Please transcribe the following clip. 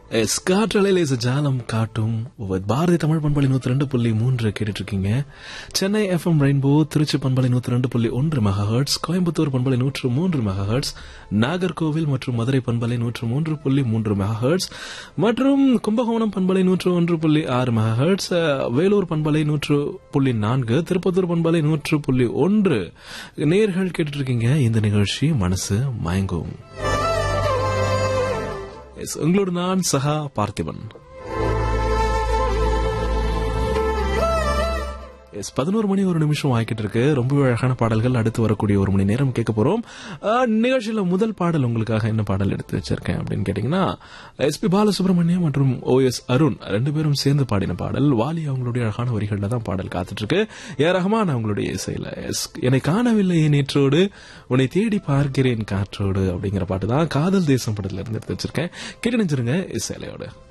S காற்றலையில் is ஜாலம் காட்டும் with பாரதி தமிழ் பண்பலை நூத்தி ரெண்டு புள்ளி மூன்று கேட்டுட்டு இருக்கீங்க சென்னை எஃப்எம் ரெயின்போ திருச்சி பண்பலை நூத்தி ரெண்டு புள்ளி ஒன்று மெகா ஹெர்ட்ஸ் கோயம்புத்தூர் பண்பலை நூற்று மூன்று மெகா ஹெர்ட்ஸ் நாகர்கோவில் மற்றும் மதுரை பண்பலை நூற்று மூன்று புள்ளி மூன்று மெகா ஹெர்ட்ஸ் மற்றும் கும்பகோணம் பண்பலை நூற்று ஒன்று புள்ளி ஆறு மெகா ஹெர்ட்ஸ் வேலூர் பண்பலை நூற்று புள்ளி நான்கு திருப்பத்தூர் பண்பலை நூற்று புள்ளி ஒன்று நேர்கள் கேட்டுட்டு இருக்கீங்க இந்த நிகழ்ச்சி மனசு மயங்கும் Yes, உங்களோடு நான் சஹா பார்த்திபன் எஸ் பதினோரு மணி ஒரு நிமிஷம் ஆகிட்டு இருக்கு ரொம்ப அழகான பாடல்கள் அடுத்து வரக்கூடிய ஒரு மணி நேரம் கேட்க போறோம் அஹ், நிகழ்ச்சியில முதல் பாடல் உங்களுக்காக என்ன பாடல் எடுத்து வச்சிருக்கேன் அப்படின்னு கேட்டீங்கன்னா எஸ்பி பாலசுப்ரமணியம் மற்றும் ஓ எஸ் அருண் ரெண்டு பேரும் சேர்ந்து பாடின பாடல் வாலி அவங்களுடைய அழகான வரிகள்ல தான் பாடல் காத்துட்டு இருக்கு ஏ ரஹ்மான் அவங்களுடைய இசையில எஸ் என்னை காணவில்லை நேற்றோடு உன்னை தேடி பார்க்கிறேன் காற்றோடு அப்படிங்கிற பாட்டு தான் காதல் தேசம் படத்துல இருந்து எடுத்து வச்சிருக்கேன் கேட்டு நினைச்சிருங்க இசையிலையோட